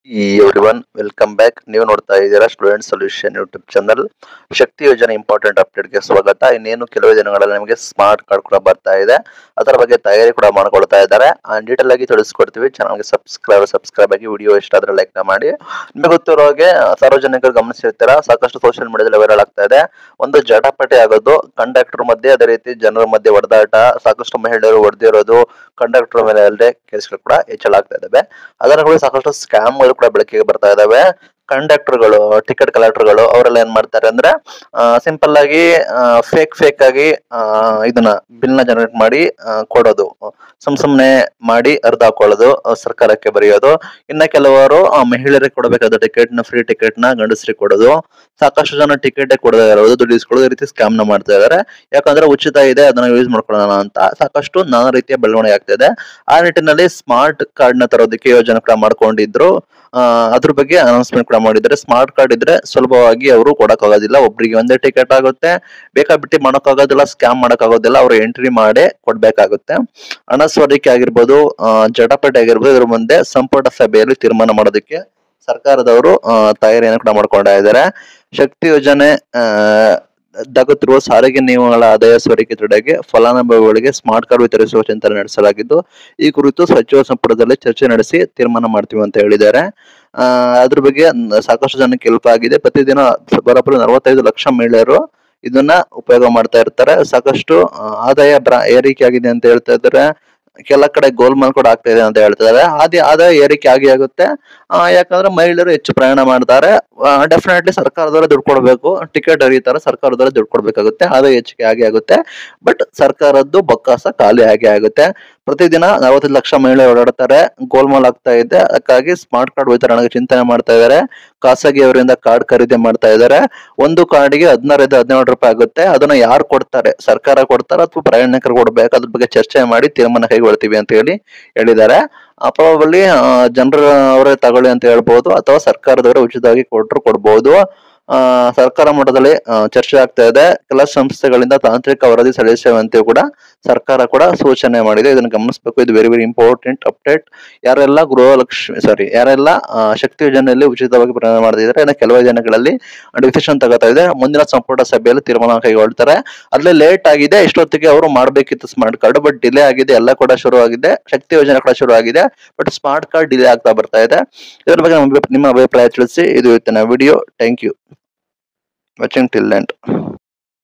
ಈ everyone welcome back ನೀವು ನೋಡ್ತಾ ಇದ್ದೀರಾ student solution YouTube channel Shakti ಯೋಜನೆ ಇಂಪಾರ್ಟೆಂಟ್ ಅಪ್ಡೇಟ್ಗೆ ಸ್ವಾಗತ ಇನ್ನೇನು ಕೆಲವು ದಿನಗಳಲ್ಲಿ ನಿಮಗೆ ಸ್ಮಾರ್ಟ್ ಕಾರ್ಡ್ ಕೂಡ ಬರ್ತಾ ಇದೆ ಅದರ ಬಗ್ಗೆ ತಯಾರಿ ಕೂಡ ಮಾಡ್ಕೊಳ್ತಾ ಇದ್ದಾರೆ ಡೀಟೇಲ್ ಆಗಿ ತಿಳಿಸ್ಕೊಡ್ತೀವಿ ಚಾನಲ್ಗೆ ಸಬ್ಸ್ಕ್ರೈಬ್ ಸಬ್ಸ್ಕ್ರೈಬ್ ಆಗಿ ವಿಡಿಯೋ ಇಷ್ಟ ಆದ್ರೆ ಲೈಕ್ ಮಾಡಿ ನಿಮಗೆ ಗೊತ್ತಿರೋ ಹಾಗೆ ಸಾರ್ವಜನಿಕರು ಗಮನಿಸಿರ್ತೀರಾ ಸಾಕಷ್ಟು ಸೋಷಿಯಲ್ ಮೀಡಿಯಾದಲ್ಲಿ ವೈರಲ್ ಆಗ್ತಾ ಇದೆ ಒಂದು ಜಟಾಪಟಿ ಆಗೋದು ಕಂಡಕ್ಟರ್ ಮಧ್ಯೆ ಅದೇ ರೀತಿ ಜನರ ಮಧ್ಯೆ ಹೊಡೆದಾಟ ಸಾಕಷ್ಟು ಮಹಿಳೆಯರು ಹೊಡೆದಿರೋದು ಕಂಡಕ್ಟರ್ ಮೇಲೆ ಅಲ್ಲದೆ ಕೇಸ್ಗಳು ಕೂಡ ಹೆಚ್ಚಳಾಗ್ತಾ ಇದಾವೆ ಅದರ ಕೂಡ ಸಾಕಷ್ಟು ಸ್ಕ್ಯಾಮ್ಗಳು ಕೂಡ ಬೆಳಕಿಗೆ ಬರ್ತಾ ಇದಾವೆ ಕಂಡಕ್ಟರ್ಗಳು ಟಿಕೆಟ್ ಕಲೆಕ್ಟರ್ಗಳು ಅವರೆಲ್ಲ ಏನ್ ಮಾಡ್ತಾರೆ ಅಂದ್ರೆ ಸಿಂಪಲ್ ಆಗಿ ಫೇಕ್ ಫೇಕ್ ಆಗಿ ಆ, ಇದನ್ನ ಬಿಲ್ ನ ಜನರೇಟ್ ಮಾಡಿ ಆ, ಕೊಡೋದು ಸುಮ್ ಸುಮ್ನೆ ಮಾಡಿ ಅರ್ಧ ಹಾಕೊಳ್ಳೋದು ಆ, ಸರ್ಕಾರಕ್ಕೆ ಬರೆಯೋದು ಇನ್ನ ಕೆಲವರು ಆ, ಮಹಿಳೆಯರಿಗೆ ಕೊಡಬೇಕಾದ ಟಿಕೆಟ್ ನ ಫ್ರೀ ಟಿಕೆಟ್ ನ ಗಂಡಸರಿಗೆ ಕೊಡೋದು ಸಾಕಷ್ಟು ಜನ ಟಿಕೆಟ್ ಕೊಡದೇ ಇರೋದು ದುಡ್ಡು ಇಸ್ಕೊಳ್ಳೋದು ಈ ರೀತಿ ಸ್ಕ್ಯಾಮ್ ನ ಮಾಡ್ತಾ ಇದಾರೆ ಯಾಕಂದ್ರೆ ಉಚಿತ ಇದೆ ಅದನ್ನ ಯೂಸ್ ಮಾಡ್ಕೊಳ್ಳೋಣ ಅಂತ ಸಾಕಷ್ಟು ನಾನಾ ರೀತಿಯ ಬೆಳವಣಿಗೆ ಆಗ್ತಾ ಇದೆ ಆ ನಿಟ್ಟಿನಲ್ಲಿ ಸ್ಮಾರ್ಟ್ ಕಾರ್ಡ್ ನ ತರೋದಕ್ಕೆ ಯೋಜನೆ ಕೂಡ ಮಾಡ್ಕೊಂಡಿದ್ರು ಆ, ಅದ್ರ ಬಗ್ಗೆ ಅನೌನ್ಸ್ಮೆಂಟ್ ಕೂಡ ಮಾಡಿದ್ದಾರೆ ಸ್ಮಾರ್ಟ್ ಕಾರ್ಡ್ ಇದ್ರೆ ಸುಲಭವಾಗಿ ಅವರು ಕೊಡಕ್ ಆಗೋದಿಲ್ಲ ಒಬ್ರಿಗೆ ಒಂದೇ ಟಿಕೆಟ್ ಆಗುತ್ತೆ ಬೇಕಾಬಿಟ್ಟಿ ಮಾಡಕ್ ಆಗೋದಿಲ್ಲ ಸ್ಕ್ಯಾಮ್ ಮಾಡಕ್ ಆಗೋದಿಲ್ಲ ಅವ್ರು ಎಂಟ್ರಿ ಮಾಡೇ ಕೊಡ್ಬೇಕಾಗುತ್ತೆ ಹಣ ಸೋರಿಕೆ ಆಗಿರ್ಬೋದು ಆ, ಜಟಾಪಟಿ ಆಗಿರ್ಬೋದು ಇದ್ರ ಮುಂದೆ ಸಂಪುಟ ಸಭೆಯಲ್ಲಿ ತೀರ್ಮಾನ ಮಾಡೋದಕ್ಕೆ ಸರ್ಕಾರದವರು ಆ, ತಯಾರಿಯನ್ನು ಕೂಡ ಮಾಡ್ಕೊಂಡ ಇದ್ದಾರೆ ಶಕ್ತಿ ಯೋಜನೆ ಆ, ದಗುತ್ತಿರುವ ಸಾರಿಗೆ ನಿಯಮಗಳ ಆದಾಯ ಸೋರಿಕೆ ತಡೆಗೆ ಫಲಾನುಭವಿಗಳಿಗೆ ಸ್ಮಾರ್ಟ್ ಕಾರ್ಡ್ ವಿತರಿಸುವ ಚಿಂತನೆ ನಡೆಸಲಾಗಿದ್ದು ಈ ಕುರಿತು ಸಚಿವ ಸಂಪುಟದಲ್ಲಿ ಚರ್ಚೆ ನಡೆಸಿ ತೀರ್ಮಾನ ಮಾಡ್ತೀವಿ ಅಂತ ಹೇಳಿದ್ದಾರೆ ಆ, ಅದ್ರ ಬಗ್ಗೆ ನ- ಸಾಕಷ್ಟು ಜನಕ್ಕೆ ಹೆಲ್ಪ್ ಆಗಿದೆ ಪ್ರತಿದಿನ ಬರೋಬ್ಬರಿ ನಲವತ್ತೈದು ಲಕ್ಷ ಮಹಿಳೆಯರು ಇದನ್ನ ಉಪಯೋಗ ಮಾಡ್ತಾ ಇರ್ತಾರೆ ಸಾಕಷ್ಟು ಆ, ಆದಾಯ ಬ್ರ- ಏರಿಕೆ ಆಗಿದೆ ಅಂತ ಹೇಳ್ತಾ ಇದ್ದಾರೆ ಕೆಲ ಕಡೆ ಗೋಲ್ಮಾಲ್ ಕೂಡ ಆಗ್ತಾ ಇದೆ ಅಂತ ಹೇಳ್ತಿದ್ದಾರೆ ಆದಿ ಆದಾಯ ಏರಿಕೆ ಆಗಿ ಆಗುತ್ತೆ ಆ, ಯಾಕಂದ್ರೆ ಮಹಿಳೆಯರು ಹೆಚ್ಚು ಪ್ರಯಾಣ ಮಾಡ್ತಾರೆ ಡೆಫಿನೆಟ್ಲಿ ಸರ್ಕಾರದವರೇ ದುಡ್ಡು ಕೊಡಬೇಕು ಟಿಕೆಟ್ ಹರಿತಾರೆ ಸರ್ಕಾರದವರೇ ದುಡ್ಡು ಕೊಡ್ಬೇಕಾಗುತ್ತೆ ಆದಾಯ ಹೆಚ್ಚಿಗೆ ಆಗಿ ಆಗುತ್ತೆ ಬಟ್ ಸರ್ಕಾರದ್ದು ಬೊಕ್ಕಾಸ ಖಾಲಿ ಆಗಿ ಆಗುತ್ತೆ ಪ್ರತಿದಿನ ನಲವತ್ತೈದು ಲಕ್ಷ ಮಹಿಳೆ ಓಡಾಡ್ತಾರೆ ಗೋಲ್ಮಾಲ್ ಆಗ್ತಾ ಇದೆ ಅದಕ್ಕಾಗಿ ಸ್ಮಾರ್ಟ್ ಕಾರ್ಡ್ ವಿತರಣೆಗೆ ಚಿಂತನೆ ಮಾಡ್ತಾ ಇದ್ದಾರೆ ಖಾಸಗಿಯವರಿಂದ ಕಾರ್ಡ್ ಖರೀದಿ ಮಾಡ್ತಾ ಇದ್ದಾರೆ ಒಂದು ಕಾರ್ಡ್ಗೆ ಹದಿನಾರರಿಂದ ಹದಿನೇಳು ರೂಪಾಯಿ ಆಗುತ್ತೆ ಅದನ್ನ ಯಾರು ಕೊಡ್ತಾರೆ ಸರ್ಕಾರ ಕೊಡ್ತಾರ ಅಥವಾ ಪ್ರಯಾಣಿಕರು ಕೊಡ್ಬೇಕು ಅದ್ರ ಬಗ್ಗೆ ಚರ್ಚೆ ಮಾಡಿ ತೀರ್ಮಾನ ಕೈಗೊಳ್ತೀವಿ ಅಂತ ಹೇಳಿ ಹೇಳಿದ್ದಾರೆ ಪ್ರಾಬಲಿ ಜನರ ಅವರೇ ತಗೊಳ್ಳಿ ಅಂತ ಹೇಳ್ಬೋದು ಅಥವಾ ಸರ್ಕಾರದವರೇ ಉಚಿತವಾಗಿ ಕೊಟ್ಟರು ಕೊಡ್ಬೋದು ಆ, ಸರ್ಕಾರ ಮಟ್ಟದಲ್ಲಿ ಆ, ಚರ್ಚೆ ಆಗ್ತಾ ಇದೆ ಕೆಲ ಸಂಸ್ಥೆಗಳಿಂದ ತಾಂತ್ರಿಕ ವರದಿ ಸಲ್ಲಿಸುವಂತೆ ಕೂಡ ಸರ್ಕಾರ ಕೂಡ ಸೂಚನೆ ಮಾಡಿದೆ ಇದನ್ನು ಗಮನಿಸಬೇಕು ಇದು ವೆರಿ ವೆರಿ ಇಂಪಾರ್ಟೆಂಟ್ ಅಪ್ಡೇಟ್ ಯಾರೆಲ್ಲ ಗೃಹಲಕ್ಷ್ಮಿ ಸಾರಿ ಯಾರೆಲ್ಲ ಆ, ಶಕ್ತಿ ಯೋಜನೆಯಲ್ಲಿ ಉಚಿತವಾಗಿ ಪ್ರಯಾಣ ಮಾಡ್ತಿದ್ದಾರೆ ಇನ್ನು ಕೆಲವು ದಿನಗಳಲ್ಲಿ ಡಿಸಿಷನ್ ತಗೋತಾ ಇದೆ ಮುಂದಿನ ಸಂಪುಟ ಸಭೆಯಲ್ಲಿ ತೀರ್ಮಾನ ಕೈಗೊಳ್ತಾರೆ ಅಲ್ಲೇ ಲೇಟ್ ಆಗಿದೆ ಇಷ್ಟೊತ್ತಿಗೆ ಅವರು ಮಾಡಬೇಕಿತ್ತು ಸ್ಮಾರ್ಟ್ ಕಾರ್ಡ್ ಬಟ್ ಡಿಲೇ ಆಗಿದೆ ಎಲ್ಲ ಕೂಡ ಶುರು ಆಗಿದೆ ಶಕ್ತಿ ಯೋಜನೆ ಕೂಡ ಶುರು ಆಗಿದೆ ಬಟ್ ಸ್ಮಾರ್ಟ್ ಕಾರ್ಡ್ ಡಿಲೇ ಆಗ್ತಾ ಬರ್ತಾ ಇದೆ ಇದ್ರ ಬಗ್ಗೆ ನಮ್ಮ ಅಭಿ- ನಿಮ್ಮ ಅಭಿಪ್ರಾಯ ತಿಳಿಸಿ ಇದು ಇವತ್ತಿನ video thank you watching till end